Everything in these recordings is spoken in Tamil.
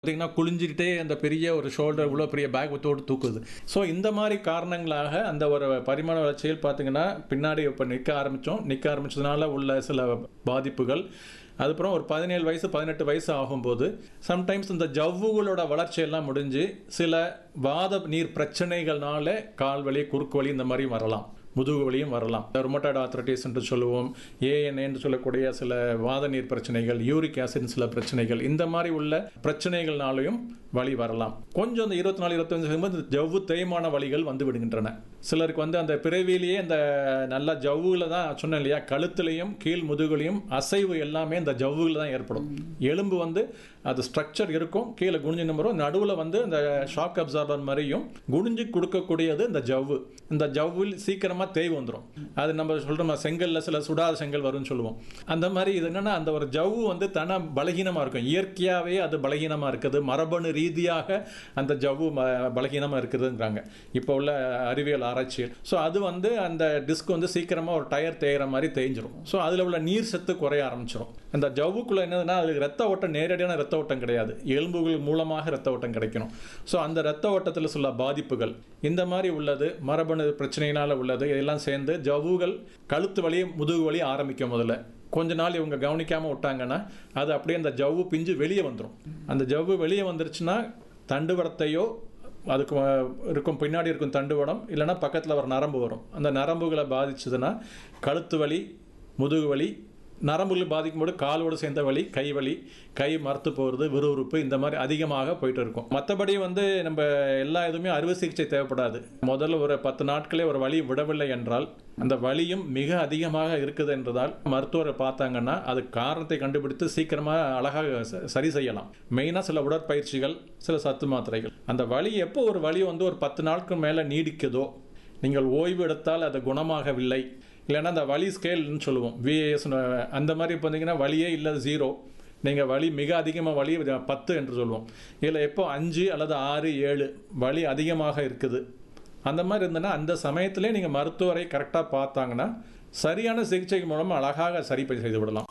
பார்த்தீங்கன்னா குளிஞ்சிக்கிட்டே அந்த பெரிய ஒரு ஷோல்டர் இவ்வளோ பெரிய பேக் வித்தோடு தூக்குது ஸோ இந்த மாதிரி காரணங்களாக அந்த ஒரு பரிமாண வளர்ச்சியில் பார்த்தீங்கன்னா பின்னாடி இப்போ நிற்க ஆரம்பித்தோம் நிற்க ஆரம்பிச்சதுனால உள்ள சில பாதிப்புகள் அதுக்கப்புறம் ஒரு பதினேழு வயசு பதினெட்டு வயசு ஆகும்போது சம்டைம்ஸ் இந்த ஜவ்வுகளோட வளர்ச்சியெல்லாம் முடிஞ்சு சில வாத நீர் பிரச்சனைகள்னால கால் வலி குறுக்கு வலி இந்த மாதிரி வரலாம் முதுகு வலியும் வரலாம் ரொமட்டாய்டு ஆர்த்ரட்டிஸ் என்று சொல்லுவோம் ஏஎன்ஏ என்று சொல்லக்கூடிய சில வாத நீர் பிரச்சனைகள் யூரிக் ஆசிட் சில பிரச்சனைகள் இந்த மாதிரி உள்ள பிரச்சனைகள்னாலையும் வலி வரலாம் கொஞ்சம் அந்த இருபத்தி நாலு இருபத்தஞ்சு வரும்போது இந்த ஜவ்வு தேய்மான வலிகள் வந்து விடுகின்றன சிலருக்கு வந்து அந்த பிறவிலேயே அந்த நல்ல ஜவ்வுல தான் சொன்னேன் இல்லையா கழுத்துலையும் கீழ் முதுகுலையும் அசைவு எல்லாமே இந்த ஜவ்வுல தான் ஏற்படும் எலும்பு வந்து அது ஸ்ட்ரக்சர் இருக்கும் கீழே குனிஞ்சு நிமிரும் நடுவில் வந்து இந்த ஷாக் அப்சார்பர் மாதிரியும் குனிஞ்சு கொடுக்கக்கூடியது இந்த ஜவ்வு இந்த ஜவ்வில் சீக்கிரமாக தேய்வு வந்துடும் அது நம்ம சொல்கிறோம் செங்கல்ல சில சுடாத செங்கல் வரும்னு சொல்லுவோம் அந்த மாதிரி இது என்னன்னா அந்த ஒரு ஜவ்வு வந்து தன பலகீனமாக இருக்கும் இயற்கையாகவே அது பலகீனமாக இருக்குது மரபணு ரீதியாக அந்த ஜவ்வு பலகீனமாக இருக்குதுங்கிறாங்க இப்போ உள்ள அறிவியல் ஆராய்ச்சியில் ஸோ அது வந்து அந்த டிஸ்க் வந்து சீக்கிரமாக ஒரு டயர் தேயிற மாதிரி தேய்ஞ்சிரும் ஸோ அதில் உள்ள நீர் சத்து குறைய ஆரம்பிச்சிடும் அந்த ஜவ்வுக்குள்ள என்னதுன்னா அதுக்கு ரத்த ஓட்டம் நேரடியான ரத்த ஓட்டம் கிடையாது எலும்புகள் மூலமாக ரத்த ஓட்டம் கிடைக்கணும் ஸோ அந்த ரத்த ஓட்டத்தில் சில பாதிப்புகள் இந்த மாதிரி உள்ளது மரபணு பிரச்சனையினால் உள்ளது இதெல்லாம் சேர்ந்து ஜவ்வுகள் கழுத்து வலி முதுகு வலி ஆரம்பிக்கும் முதல்ல கொஞ்ச நாள் இவங்க கவனிக்காமல் விட்டாங்கன்னா அது அப்படியே அந்த ஜவ்வு பிஞ்சு வெளியே வந்துடும் அந்த ஜவ்வு வெளியே வந்துருச்சுன்னா தண்டுவடத்தையோ அதுக்கு இருக்கும் பின்னாடி இருக்கும் தண்டுவடம் இல்லைன்னா பக்கத்தில் ஒரு நரம்பு வரும் அந்த நரம்புகளை பாதிச்சதுன்னா கழுத்து வலி முதுகு வலி நரம்புகள் பாதிக்கும்போது காலோடு சேர்ந்த வலி கை வலி கை மறுத்து போகிறது விறுவிறுப்பு இந்த மாதிரி அதிகமாக போயிட்டு இருக்கும் மற்றபடி வந்து நம்ம எல்லா இதுவுமே அறுவை சிகிச்சை தேவைப்படாது முதல்ல ஒரு பத்து நாட்களே ஒரு வலி விடவில்லை என்றால் அந்த வலியும் மிக அதிகமாக இருக்குது என்றதால் மருத்துவரை பார்த்தாங்கன்னா அது காரணத்தை கண்டுபிடித்து சீக்கிரமாக அழகாக சரி செய்யலாம் மெயினாக சில உடற்பயிற்சிகள் சில சத்து மாத்திரைகள் அந்த வலி எப்போ ஒரு வலி வந்து ஒரு பத்து நாட்கள் மேலே நீடிக்குதோ நீங்கள் ஓய்வு எடுத்தால் அது குணமாகவில்லை இல்லைன்னா அந்த வலி ஸ்கேல்னு சொல்லுவோம் விஏஎஸ் அந்த மாதிரி பார்த்தீங்கன்னா வலியே இல்லை ஜீரோ நீங்கள் வலி மிக அதிகமாக வலி பத்து என்று சொல்லுவோம் இதில் எப்போ அஞ்சு அல்லது ஆறு ஏழு வலி அதிகமாக இருக்குது அந்த மாதிரி இருந்ததுன்னா அந்த சமயத்திலே நீங்கள் மருத்துவரை கரெக்டாக பார்த்தாங்கன்னா சரியான சிகிச்சை மூலம் அழகாக சரி செய்து விடலாம்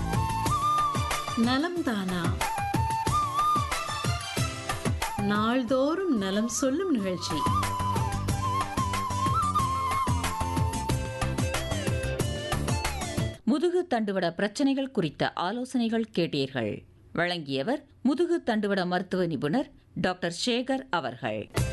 நலம் தானா நாள்தோறும் நலம் சொல்லும் நிகழ்ச்சி முதுகு தண்டுவட பிரச்சனைகள் குறித்த ஆலோசனைகள் கேட்டீர்கள் வழங்கியவர் முதுகு தண்டுவட மருத்துவ நிபுணர் டாக்டர் சேகர் அவர்கள்